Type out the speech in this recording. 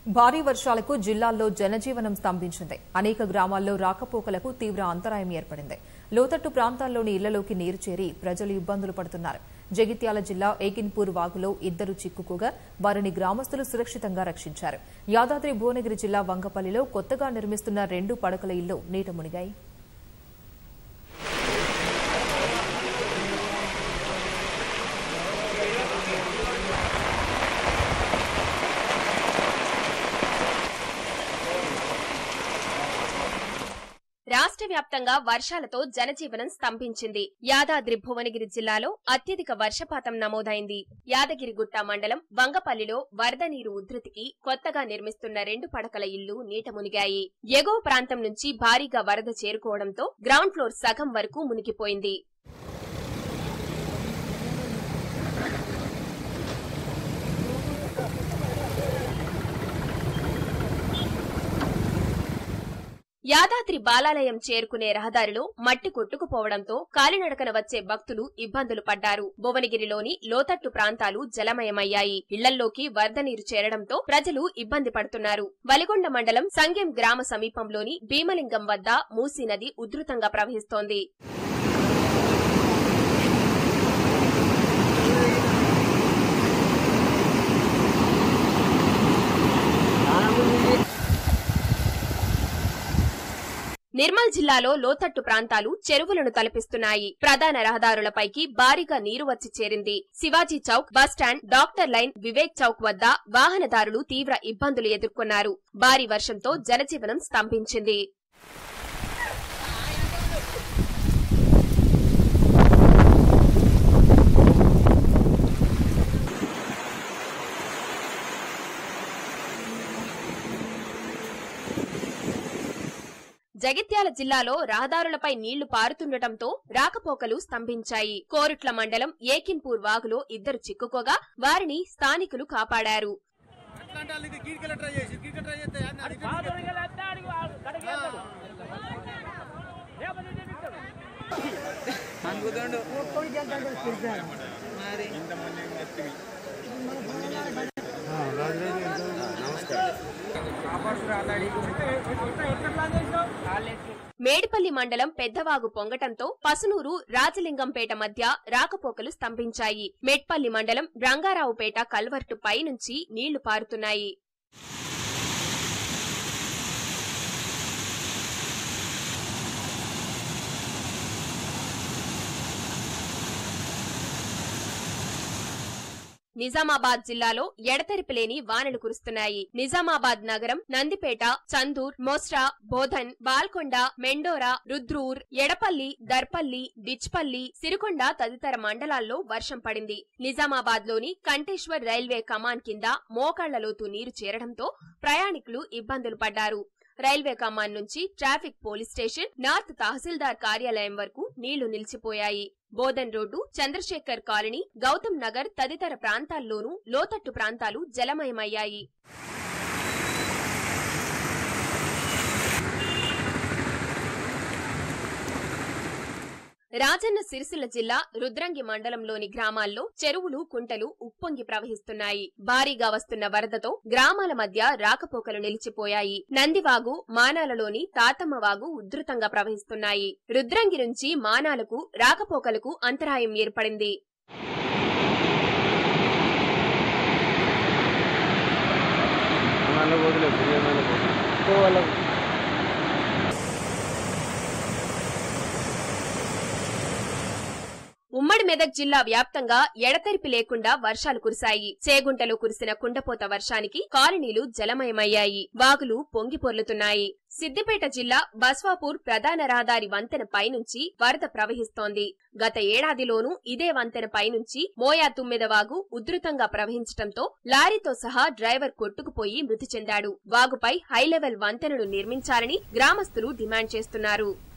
భారీ వర్షాలకు జిల్లాల్లో జనజీవనం స్తంభించింది అనేక గ్రామాల్లో రాకపోకలకు తీవ్ర అంతరాయం ఏర్పడింది లోతట్టు ప్రాంతాల్లోని ఇళ్లలోకి నీరు చేరి ప్రజలు ఇబ్బందులు పడుతున్నారు జగిత్యాల జిల్లా ఏకిన్పూర్ వాగులో ఇద్దరు చిక్కుకోగా వారిని గ్రామస్తులు సురక్షితంగా రక్షించారు యాదాద్రి భువనగిరి జిల్లా వంగపల్లిలో కొత్తగా నిర్మిస్తున్న రెండు పడకల ఇళ్లు నీట మునిగాయి రాష్ట్ర వ్యాప్తంగా వర్షాలతో జనజీవనం స్తంభించింది యాదాద్రి భువనగిరి జిల్లాలో అత్యధిక వర్షపాతం నమోదైంది యాదగిరిగుట్ట మండలం వంగపల్లిలో వరద నీరు ఉధృతికి కొత్తగా నిర్మిస్తున్న రెండు పడకల ఇళ్లు నీట మునిగాయి ఎగువ ప్రాంతం నుంచి భారీగా వరద చేరుకోవడంతో గ్రౌండ్ ఫ్లోర్ సగం వరకు మునిగిపోయింది యాదాద్రి బాలాలయం చేరుకునే రహదారిలో మట్టి కొట్టుకుపోవడంతో కాలినడకన వచ్చే భక్తులు ఇబ్బందులు పడ్డారు భువనగిరిలోని లోతట్టు ప్రాంతాలు జలమయమయ్యాయి ఇళ్లల్లోకి వరద నీరు చేరడంతో ప్రజలు ఇబ్బంది పడుతున్నారు వలిగొండ మండలం సంగెం గ్రామ సమీపంలోని భీమలింగం వద్ద మూసీ నది ఉధృతంగా ప్రవహిస్తోంది నిర్మల్ జిల్లాలో లోతట్టు ప్రాంతాలు చెరువులను తలపిస్తున్నాయి ప్రధాన రహదారులపైకి భారీగా నీరు వచ్చి చేరింది Shivaji Chowk bus stand doctor line Vivek Chowk వద్ద వాహనదారులు తీవ్ర ఇబ్బందులు ఎదుర్కొన్నారు భారీ వర్షంతో జనజీవనం స్తంభించింది జగిత్యాల జిల్లాలో రహదారులపై నీళ్లు పారుతుండటంతో రాకపోకలు స్తంభించాయి కోరుట్ల మండలం ఏకిన్పూర్ వాగులో ఇద్దరు చిక్కుకోగా వారిని స్థానికులు కాపాడారు అట్లాంటి వాళ్ళకి గీడికలు ట్రై చేసి గీడికలు ట్రై చేస్తే అన్ని అడిగి మేడిపల్లి మండలం పెద్దవాగు పొంగటంతో పసునూరు రాజలింగంపేట మధ్య రాకపోకలు స్తంభించాయి మెట్పల్లి మండలం రంగారావుపేట కల్వర్టు పై నుంచి నీళ్లు పారుతున్నాయి నిజామాబాద్ జిల్లాలో ఎడతెరిపి లేని వానలు కురుస్తున్నాయి నిజామాబాద్ నగరం నందిపేట చందూర్ మోస్రా బోధన్ బాల్కొండ మెండోరా రుద్రూర్ ఎడపల్లి దర్పల్లి డిచ్పల్లి సిరికొండ తదితర మండలాల్లో వర్షం పడింది నిజామాబాద్ లోని కంటేశ్వర్ రైల్వే కమాన్ కింద మోకాళ్లలోతు నీరు చేరడంతో ప్రయాణికులు ఇబ్బందులు పడ్డారు రైల్వే కమాన్ నుంచి ట్రాఫిక్ పోలీస్ స్టేషన్ నార్త్ తహసీల్దార్ కార్యాలయం వరకు నీళ్లు నిలిచిపోయాయి బోధన్ రోడ్డు చంద్రశేఖర్ కాలనీ గౌతమ్ నగర్ తదితర ప్రాంతాల్లోనూ లోతట్టు ప్రాంతాలు జలమయమయ్యాయి రాజన్న సిరిసిల్ల జిల్లా రుద్రంగి మండలంలోని గ్రామాల్లో చెరువులు కుంటలు ఉప్పొంగి ప్రవహిస్తున్నాయి భారీగా వస్తున్న వరదతో గ్రామాల మధ్య రాకపోకలు నిలిచిపోయాయి నందివాగు మానాలలోని తాతమ్మవాగు ఉధృతంగా ప్రవహిస్తున్నాయి రుద్రంగి నుంచి మానాలకు రాకపోకలకు అంతరాయం ఏర్పడింది ఉమ్మడి మెదక్ జిల్లా వ్యాప్తంగా ఎడతెరిపి లేకుండా వర్షాలు కురిశాయి చేగుంటలో కురిసిన కుండపోత వర్షానికి కాలనీలు జలమయమయ్యాయి వాగులు పొంగి పొర్లుతున్నాయి సిద్దిపేట జిల్లా బస్వాపూర్ ప్రధాన రహదారి వంతెన పైనుంచి వరద ప్రవహిస్తోంది గత ఏడాదిలోనూ ఇదే వంతెన పైనుంచి మోయా తుమ్మెద వాగు ఉధృతంగా ప్రవహించడంతో లారీతో సహా డ్రైవర్ కొట్టుకుపోయి మృతి చెందాడు వాగుపై హైలెవెల్ వంతెనను నిర్మించాలని గ్రామస్తులు డిమాండ్ చేస్తున్నారు